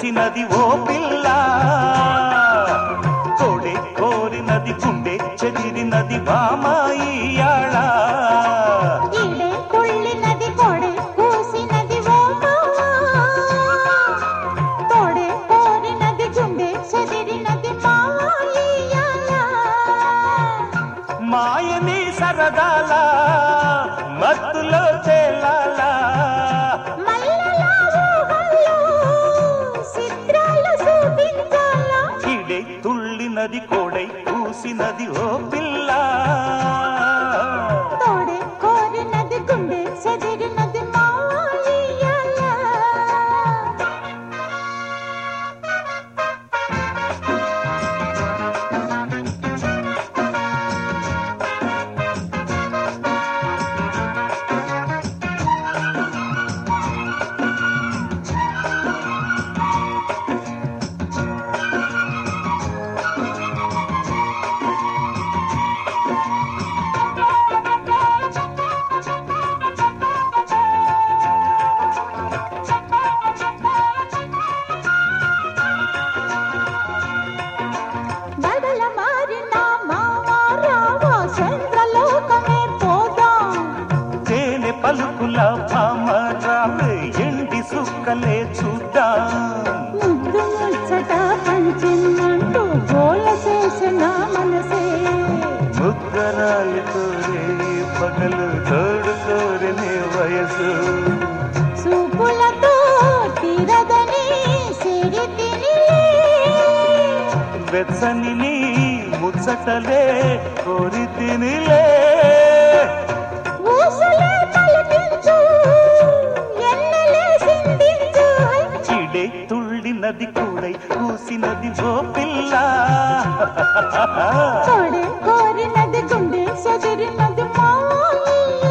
కూసినది ఓ పిల్ల తోడే కోరినది గుండె చెదిరినది బామాయియాళ ఈడే తుళ్ళినది కొడే కూసినది ఓ తోడే కోరినది గుండె చెదిరినది మాయాల మాయని సరదాల మత్తులో తేలాలా మల్లెల ఊహల్లో చిత్రాలు చూపించాలా ఇడే తుళ్ళినది కోడై కూసినది ఓ పిల్ల తోడే కోరినది గుండె చెదిరినది మాయాల బడల మారిన మావారావా చంద్రలోకమే పోదాం తేనె పలుకుల భామరావే ఎండి సుక్కలే చూద్దాం ముద్దు ముచ్చట పంచిందంటూ గోల చేసిన మనసే ముగ్గరాలు కోరే పగలు తోడు కోరనే వయసు చూపులతో తీరదని సిరి తిని వెచ్చని నీ ముచ్చటలే కోరి తినిలే ఊసులే పలికించు ఎన్నెలే సిందించు చిడే తుళ్ళినది కూడై కూసినది ఓ పిల్ల తోడే కోరినది గుండె చెదిరినది మాయ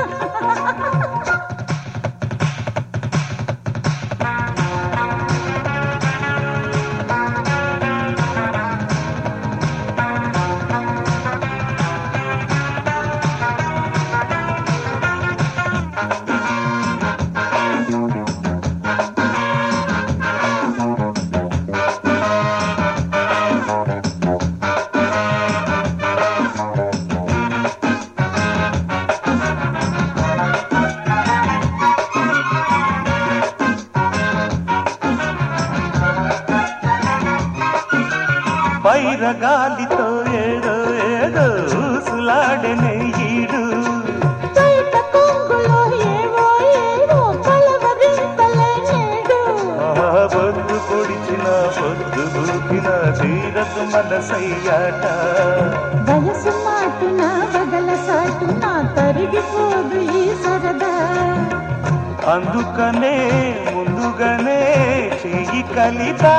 పైరగాలితో ఏదో ఏదో ఊసులాడనే ఈడు బయట కొంగులో ఏవో ఏవో కలవరింతలే నేడు ఆ పొద్దు పొడిచిన పొద్దు దూకిన తీరదు మనసయ్యాట వయసు మాటున బగల సాటున తరిగిపోదు ఈ సరదా అందుకనే ముందుగానే చెయ్యి కలితా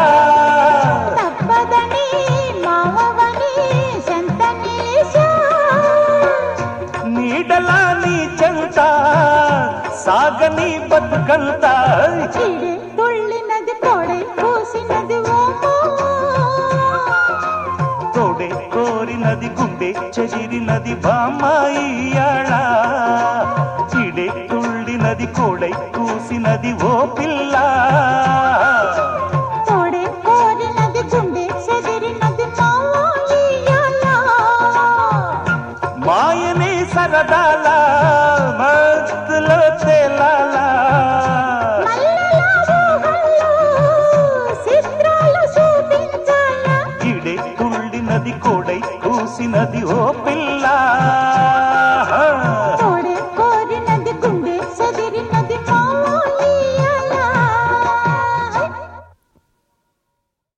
తప్పదని మావవని చెంత నిలిచా నీడలా నీ చెంత సాగని బతుకంతా చిడే తుళ్ళినది కొడై పూసినది ఓమో తోడే కోరినది గుండె చెదిరినది బామ్మాయియాళ చిడే తుళ్ళినది కోడై కూసినది ఓ పిల్ల తోడే కోరినది గుండె చెదిరినది మాయాల మాయని సరదాల మస్తులో తేలాలా మల్లెల ఊహల్లో చిత్రాలు చూపించాలా ఇడే తుళ్ళినది కోడై కూసినది ఓ పిల్ల